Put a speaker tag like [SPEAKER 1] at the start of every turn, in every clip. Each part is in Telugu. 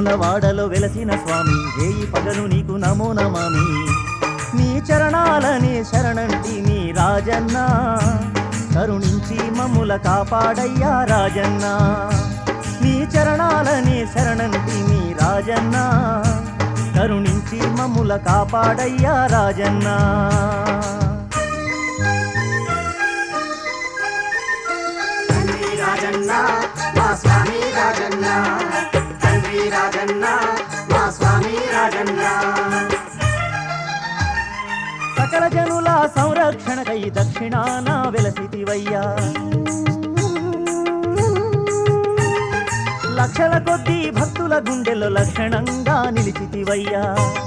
[SPEAKER 1] వేముల వాడలో వెలసిన స్వామి వేయి పగలు నీకు నమో నమామి నీ చరణాలనే శరణంటి నీ రాజన్న కరుణించి మమ్ముల కాపాడయ్యా రాజన్న నీ చరణాలనే శరణంటి నీ రాజన్న కరుణించి మమ్ముల కాపాడయ్యా రాజన్న
[SPEAKER 2] తండ్రి రాజన్న మా స్వామి రాజన్న తండ్రి రాజన్న మా స్వామి రాజన్న
[SPEAKER 1] సకల జనుల సంరక్షణకై దక్షిణాన వెలసితివయ్యా లక్షల కొద్దీ భక్తుల గుండెల్లో లక్షణంగా నిలిచితివయ్యా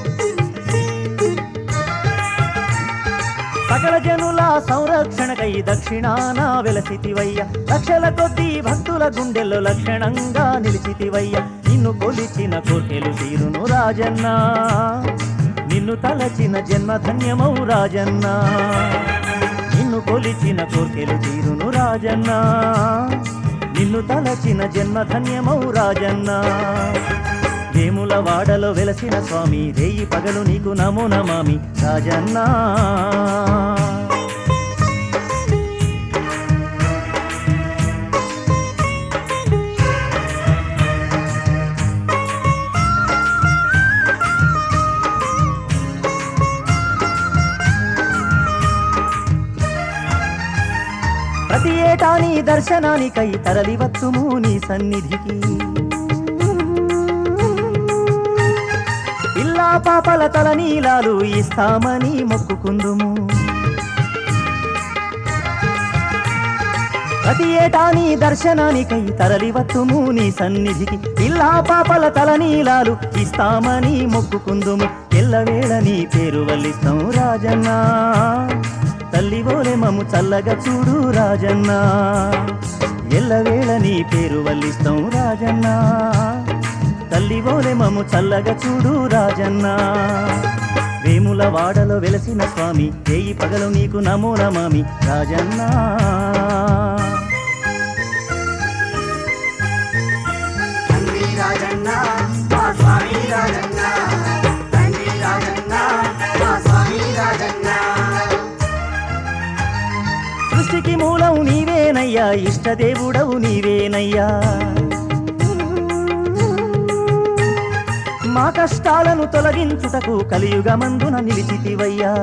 [SPEAKER 1] సకల జనుల సంరక్షణకై దక్షిణాన వెలసితివయ్యా లక్షల కొద్దీ భక్తుల గుండెల్లో లక్షణంగా నిలిచితివయ్యా నిన్ను కొలిచిన కోర్కెలు తీరును రాజన్న నిన్ను తలచిన జన్మ ధన్యమౌ రాజన్న నిన్ను కొలిచిన కోర్కెలు తీరును రాజన్న నిన్ను తలచిన జన్మ ధన్యమౌ రాజన్న వేముల వాడలో వెలసిన స్వామి రేయి పగలు నీకు నమో నమామి రాజన్నా ప్రతి ఏటా నీ దర్శనానికై తరలివచ్చుము నీ సన్నిధికి ఇల్లా పాపల తల నీలాలు ఇస్తామని మొక్కుకుందుము ప్రతి ఏటా నీ దర్శనానికై తరలివచ్చుము నీ సన్నిధికి ఇల్లా పాపల తల నీలాలు ఇస్తామని మొక్కుకుందుము ఎల్లవేళ నీ పేరు వల్లిస్తాం రాజన్నా తల్లి ఓలే మము చల్లగా చూడు రాజన్నా ఎల్లవేళ నీ పేరు వల్లిస్తాం రాజన్నా తల్లి ఓలే మము చల్లగా చూడు రాజన్నా వేముల వాడలో వెలసిన స్వామి చేయి పగలు నీకు నమో నమామి రాజన్నా
[SPEAKER 2] తండ్రి రాజన్న మా స్వామి రాజన్న తండ్రి రాజన్న మా స్వామి రాజన్న
[SPEAKER 1] సృష్టికి మూలం నీవేనయ్యా ఇష్టదేవుడవు నీవేనయ్యా మా కష్టాలను తొలగించుటకు కలియుగమందున నిలిచితివయ్యా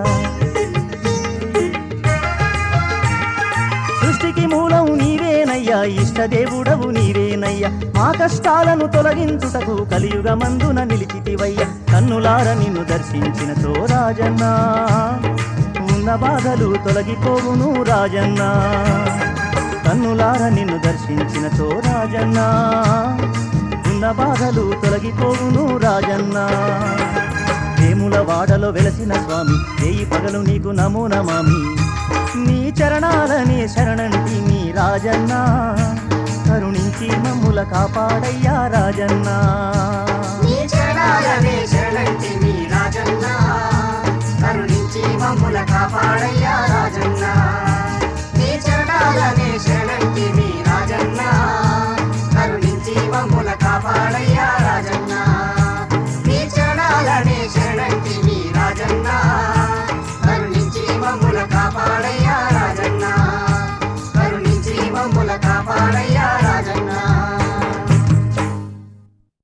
[SPEAKER 1] సృష్టికి మూలం నీవేనయ్యా ఇష్టదేవుడవు నీవేనయ్యా మా కష్టాలను తొలగించుటకు కలియుగమందున నిలిచితివయ్యా కన్నులార నిన్ను దర్శించిన రాజన్నా ఉన్న బాధలు తొలగిపోవును రాజన్నా కన్నులార నిన్ను దర్శించిన రాజన్నా ఉన్న బాధలు తొలగిపోవును రాజన్నా వేముల వాడలో వెలసిన స్వామి వేయి పగలు నీకు నమో నమామి నీ చరణాలనే శరణంటి నీ రాజన్నా కరుణించి మమ్ముల కాపాడయ్యా రాజన్నా
[SPEAKER 2] నీ చరణాలనే శరణంటి మీ రాజన్న కరుణించి మమ్ముల కాపాడయ్యా రాజన్న నీ చరణాలనే శరణంటి మీ రాజన్న కరుణించి మమ్ముల కాపాడయ్యా రాజన్న